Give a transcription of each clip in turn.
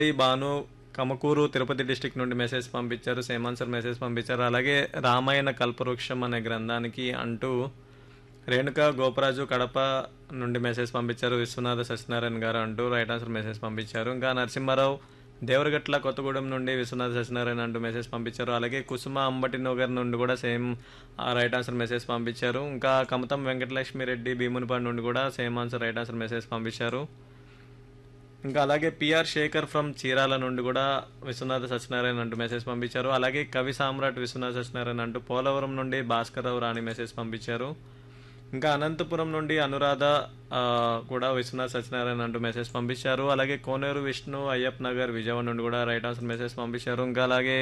ఈ భాను కమకూరు తిరుపతి డిస్టిక్ నుండి మెసేజ్ పంపించారు సేమ్ ఆన్సర్ మెసేజ్ పంపించారు అలాగే రామాయణ కల్పవృక్షం అనే గ్రంథానికి అంటూ రేణుక గోపరాజు కడప నుండి మెసేజ్ పంపించారు విశ్వనాథ సత్యనారాయణ గారు అంటూ రైట్ ఆన్సర్ మెసేజ్ పంపించారు ఇంకా నరసింహారావు దేవరగట్ల కొత్తగూడెం నుండి విశ్వనాథ సత్యనారాయణ అంటూ మెసేజ్ పంపించారు అలాగే కుసుమ అంబటి నగర్ నుండి కూడా సేమ్ రైట్ ఆన్సర్ మెసేజ్ పంపించారు ఇంకా కమతం వెంకటలక్ష్మి రెడ్డి భీమునిపాడు నుండి కూడా same answer right answer message పంపించారు ఇంకా అలాగే పిఆర్ శేఖర్ ఫ్రమ్ చీరాల నుండి కూడా విశ్వనాథ సత్యనారాయణ అంటూ మెసేజ్ పంపించారు అలాగే కవి సామ్రాట్ విశ్వనాథ సత్యనారాయణ అంటూ పోలవరం నుండి భాస్కర్రావు రాణి మెసేజ్ పంపించారు ఇంకా అనంతపురం నుండి అనురాధ ఆ, కూడా విశ్వనాథ సత్యనారాయణ అంటూ మెసేజ్ పంపించారు అలాగే కోనేరు విష్ణు అయ్యప్ప నగర్ విజయవాడ నుండి కూడా రైట్ ఆన్సర్ మెసేజ్ పంపించారు ఇంకా అలాగే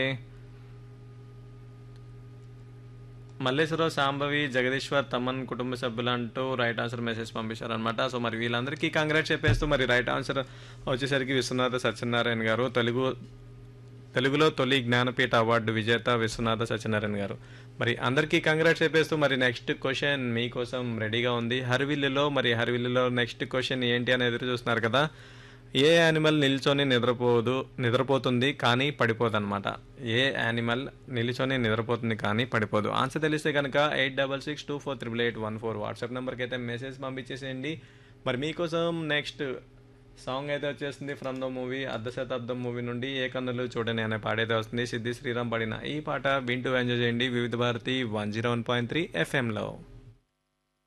మల్లేశ్వరరావు సాంబవి జగదీశ్వర్ తమన్ కుటుంబ సభ్యులు అంటూ రైట్ ఆన్సర్ మెసేజ్ పంపించారు అనమాట సో మరి వీళ్ళందరికీ కంగ్రాట్ చెప్పేస్తూ మరి రైట్ ఆన్సర్ వచ్చేసరికి విశ్వనాథ సత్యనారాయణ గారు తెలుగు తెలుగులో తొలి జ్ఞానపీఠ అవార్డు విజేత విశ్వనాథ సత్యనారాయణ గారు మరి అందరికీ కంగ్రాట్స్ చెప్పేస్తూ మరి నెక్స్ట్ క్వశ్చన్ మీకోసం రెడీగా ఉంది హరివిల్లులో మరి హరివిల్లులో నెక్స్ట్ క్వశ్చన్ ఏంటి అని ఎదురు చూస్తున్నారు కదా ఏ యానిమల్ నిల్చొని నిద్రపోదు నిద్రపోతుంది కానీ పడిపోదు అనమాట ఏ యానిమల్ నిల్చొని నిద్రపోతుంది కానీ పడిపోదు ఆన్సర్ తెలిస్తే కనుక eight double six two four triple eight one four WhatsApp నెంబర్కి అయితే మెసేజ్ పంపించేసేయండి మరి మీకోసం నెక్స్ట్ సాంగ్ అయితే వచ్చేస్తుంది ఫ్రమ్ ద మూవీ అర్ధ శతాబ్దం మూవీ నుండి ఏ కన్నులు చూడని అనే పాడైతే వస్తుంది సిద్ధి శ్రీరామ్ పాడిన ఈ పాట వింటూ ఎంజాయ్ చేయండి వివిధ Bharati one zero one point three ఎఫ్ఎంలో